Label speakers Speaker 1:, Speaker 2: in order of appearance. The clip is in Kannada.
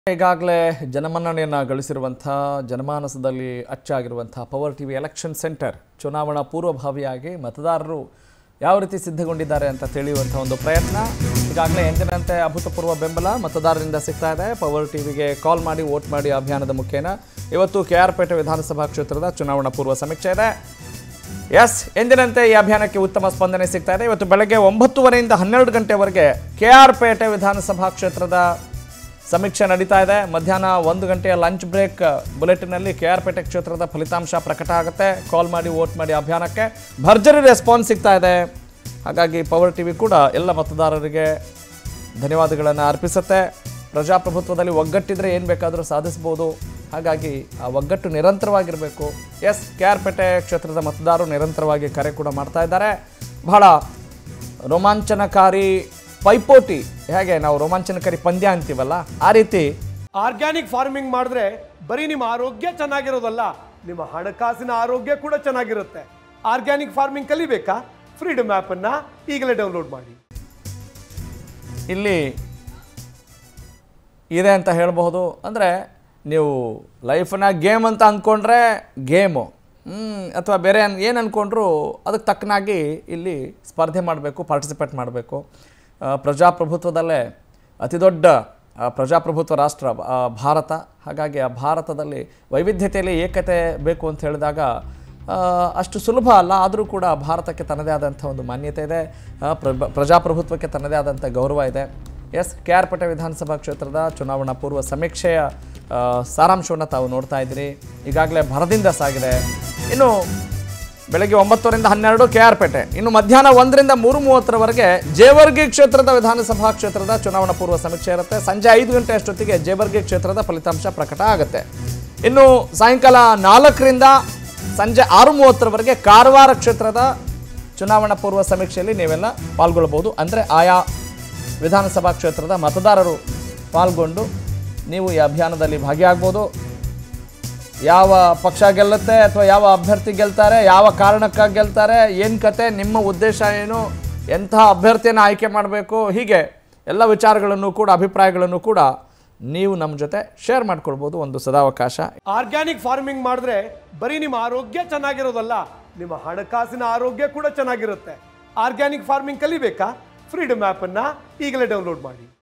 Speaker 1: ಈಗಾಗಲೇ ಜನಮನ್ನಣೆಯನ್ನು ಗಳಿಸಿರುವಂಥ ಜನಮಾನಸದಲ್ಲಿ ಅಚ್ಚಾಗಿರುವಂಥ ಪವರ್ ಟಿವಿ ಎಲೆಕ್ಷನ್ ಸೆಂಟರ್ ಚುನಾವಣಾ ಪೂರ್ವಭಾವಿಯಾಗಿ ಮತದಾರರು ಯಾವ ರೀತಿ ಸಿದ್ಧಗೊಂಡಿದ್ದಾರೆ ಅಂತ ತಿಳಿಯುವಂಥ ಒಂದು ಪ್ರಯತ್ನ ಈಗಾಗಲೇ ಎಂದಿನಂತೆ ಅಭೂತಪೂರ್ವ ಬೆಂಬಲ ಮತದಾರರಿಂದ ಸಿಗ್ತಾ ಇದೆ ಪವರ್ ಟಿವಿಗೆ ಕಾಲ್ ಮಾಡಿ ವೋಟ್ ಮಾಡಿ ಅಭಿಯಾನದ ಮುಖೇನ ಇವತ್ತು ಕೆ ಆರ್ ಪೇಟೆ ವಿಧಾನಸಭಾ ಕ್ಷೇತ್ರದ ಚುನಾವಣಾ ಪೂರ್ವ ಸಮೀಕ್ಷೆ ಇದೆ ಎಸ್ ಎಂದಿನಂತೆ ಈ ಅಭಿಯಾನಕ್ಕೆ ಉತ್ತಮ ಸ್ಪಂದನೆ ಸಿಗ್ತಾ ಇದೆ ಇವತ್ತು ಬೆಳಗ್ಗೆ ಒಂಬತ್ತುವರೆಯಿಂದ ಹನ್ನೆರಡು ಗಂಟೆವರೆಗೆ ಕೆ ಆರ್ ಪೇಟೆ ವಿಧಾನಸಭಾ ಕ್ಷೇತ್ರದ ಸಮೀಕ್ಷೆ ನಡೀತಾ ಇದೆ ಮಧ್ಯಾಹ್ನ ಒಂದು ಗಂಟೆಯ ಲಂಚ್ ಬ್ರೇಕ್ ಬುಲೆಟಿನಲ್ಲಿ ಕೆ ಆರ್ ಪೇಟೆ ಕ್ಷೇತ್ರದ ಫಲಿತಾಂಶ ಪ್ರಕಟ ಆಗುತ್ತೆ ಕಾಲ್ ಮಾಡಿ ವೋಟ್ ಮಾಡಿ ಅಭಿಯಾನಕ್ಕೆ ಭರ್ಜರಿ ರೆಸ್ಪಾನ್ಸ್ ಸಿಗ್ತಾ ಇದೆ ಹಾಗಾಗಿ ಪವರ್ ಟಿವಿ ಕೂಡ ಎಲ್ಲ ಮತದಾರರಿಗೆ ಧನ್ಯವಾದಗಳನ್ನು ಅರ್ಪಿಸುತ್ತೆ ಪ್ರಜಾಪ್ರಭುತ್ವದಲ್ಲಿ ಒಗ್ಗಟ್ಟಿದ್ರೆ ಏನು ಬೇಕಾದರೂ ಸಾಧಿಸ್ಬೋದು ಹಾಗಾಗಿ ಆ ಒಗ್ಗಟ್ಟು ನಿರಂತರವಾಗಿರಬೇಕು ಎಸ್ ಕೆ ಆರ್ ಪೇಟೆ ಕ್ಷೇತ್ರದ ಮತದಾರರು ನಿರಂತರವಾಗಿ ಕರೆ ಕೂಡ ಮಾಡ್ತಾ ಇದ್ದಾರೆ ಬಹಳ ರೋಮಾಂಚನಕಾರಿ ಪೈಪೋಟಿ ಹೇಗೆ ನಾವು ರೋಮಾಂಚನಕಾರಿ ಪಂದ್ಯ ಅಂತೀವಲ್ಲ ಆ ರೀತಿ
Speaker 2: ಆರ್ಗ್ಯಾನಿಕ್ ಫಾರ್ಮಿಂಗ್ ಮಾಡಿದ್ರೆ ಬರೀ ನಿಮ್ಮ ಆರೋಗ್ಯ ಚೆನ್ನಾಗಿರೋದಲ್ಲ ನಿಮ್ಮ ಹಣಕಾಸಿನ ಆರೋಗ್ಯ ಕೂಡ ಚೆನ್ನಾಗಿರುತ್ತೆ ಆರ್ಗ್ಯಾನಿಕ್ ಫಾರ್ಮಿಂಗ್ ಕಲಿಬೇಕಾ ಫ್ರೀಡಮ್ ಆ್ಯಪ್ ಅನ್ನ ಈಗಲೇ ಡೌನ್ಲೋಡ್ ಮಾಡಿ
Speaker 1: ಇಲ್ಲಿ ಇದೆ ಅಂತ ಹೇಳಬಹುದು ಅಂದರೆ ನೀವು ಲೈಫನ್ನ ಗೇಮ್ ಅಂತ ಅಂದ್ಕೊಂಡ್ರೆ ಗೇಮು ಅಥವಾ ಬೇರೆ ಅನ್ ಏನು ಅಂದ್ಕೊಂಡ್ರು ಅದಕ್ಕೆ ತಕ್ಕನಾಗಿ ಇಲ್ಲಿ ಸ್ಪರ್ಧೆ ಮಾಡಬೇಕು ಪಾರ್ಟಿಸಿಪೇಟ್ ಮಾಡಬೇಕು ಪ್ರಜಾಪ್ರಭುತ್ವದಲ್ಲೇ ಅತಿ ದೊಡ್ಡ ಆ, ಪ್ರಜಾಪ್ರಭುತ್ವ ರಾಷ್ಟ್ರ ಆ, ಭಾರತ ಹಾಗಾಗಿ ಆ ಭಾರತದಲ್ಲಿ ವೈವಿಧ್ಯತೆಯಲ್ಲಿ ಏಕತೆ ಬೇಕು ಅಂತ ಹೇಳಿದಾಗ ಆ, ಅಷ್ಟು ಸುಲಭ ಅಲ್ಲ ಆದರೂ ಕೂಡ ಭಾರತಕ್ಕೆ ತನ್ನದೇ ಆದಂಥ ಒಂದು ಮಾನ್ಯತೆ ಇದೆ ಆ, ಪ್ರ- ಪ್ರಜಾಪ್ರಭುತ್ವಕ್ಕೆ ತನ್ನದೇ ಆದಂಥ ಗೌರವ ಇದೆ ಎಸ್ ಕೆ ಆರ್ ಪೇಟೆ ವಿಧಾನಸಭಾ ಕ್ಷೇತ್ರದ ಚುನಾವಣಾ ಪೂರ್ವ ಸಮೀಕ್ಷೆಯ ಆ, ಸಾರಾಂಶವನ್ನು ತಾವು ನೋಡ್ತಾ ಇದ್ದೀರಿ ಈಗಾಗಲೇ ಭರದಿಂದ ಸಾಗಿದೆ ಇನ್ನು ಬೆಳಗ್ಗೆ ಒಂಬತ್ತರಿಂದ ಹನ್ನೆರಡು ಕೆ ಆರ್ ಪೇಟೆ ಇನ್ನು ಮಧ್ಯಾಹ್ನ ಒಂದರಿಂದ ಮೂರು ಮೂವತ್ತರವರೆಗೆ ಜೇವರ್ಗಿ ಕ್ಷೇತ್ರದ ವಿಧಾನಸಭಾ ಕ್ಷೇತ್ರದ ಚುನಾವಣಾ ಪೂರ್ವ ಸಮೀಕ್ಷೆ ಇರುತ್ತೆ ಸಂಜೆ ಐದು ಗಂಟೆ ಅಷ್ಟೊತ್ತಿಗೆ ಜೇವರ್ಗಿ ಕ್ಷೇತ್ರದ ಫಲಿತಾಂಶ ಪ್ರಕಟ ಆಗುತ್ತೆ ಇನ್ನು ಸಾಯಂಕಾಲ ನಾಲ್ಕರಿಂದ ಸಂಜೆ ಆರು ಮೂವತ್ತರವರೆಗೆ ಕಾರವಾರ ಕ್ಷೇತ್ರದ ಚುನಾವಣಾ ಪೂರ್ವ ಸಮೀಕ್ಷೆಯಲ್ಲಿ ನೀವೆಲ್ಲ ಪಾಲ್ಗೊಳ್ಬೋದು ಅಂದರೆ ಆಯಾ ವಿಧಾನಸಭಾ ಕ್ಷೇತ್ರದ ಮತದಾರರು ಪಾಲ್ಗೊಂಡು ನೀವು ಈ ಅಭಿಯಾನದಲ್ಲಿ ಭಾಗಿಯಾಗ್ಬೋದು ಯಾವ ಪಕ್ಷ ಗೆಲ್ಲುತ್ತೆ ಅಥವಾ ಯಾವ ಅಭ್ಯರ್ಥಿ ಗೆಲ್ತಾರೆ ಯಾವ ಕಾರಣಕ್ಕಾಗಿ ಗೆಲ್ತಾರೆ ಏನು ಕತೆ ನಿಮ್ಮ ಉದ್ದೇಶ ಏನು ಎಂತಹ ಅಭ್ಯರ್ಥಿಯನ್ನು ಆಯ್ಕೆ ಮಾಡಬೇಕು ಹೀಗೆ ಎಲ್ಲ ವಿಚಾರಗಳನ್ನು ಕೂಡ ಅಭಿಪ್ರಾಯಗಳನ್ನು ಕೂಡ ನೀವು ನಮ್ಮ ಜೊತೆ ಶೇರ್ ಮಾಡ್ಕೊಳ್ಬೋದು ಒಂದು ಸದಾವಕಾಶ
Speaker 2: ಆರ್ಗ್ಯಾನಿಕ್ ಫಾರ್ಮಿಂಗ್ ಮಾಡಿದ್ರೆ ಬರೀ ನಿಮ್ಮ ಆರೋಗ್ಯ ಚೆನ್ನಾಗಿರೋದಲ್ಲ ನಿಮ್ಮ ಹಣಕಾಸಿನ ಆರೋಗ್ಯ ಕೂಡ ಚೆನ್ನಾಗಿರುತ್ತೆ ಆರ್ಗ್ಯಾನಿಕ್ ಫಾರ್ಮಿಂಗ್ ಕಲಿಬೇಕಾ ಫ್ರೀಡಮ್ ಆ್ಯಪ್ ಅನ್ನ ಈಗಲೇ ಡೌನ್ಲೋಡ್ ಮಾಡಿ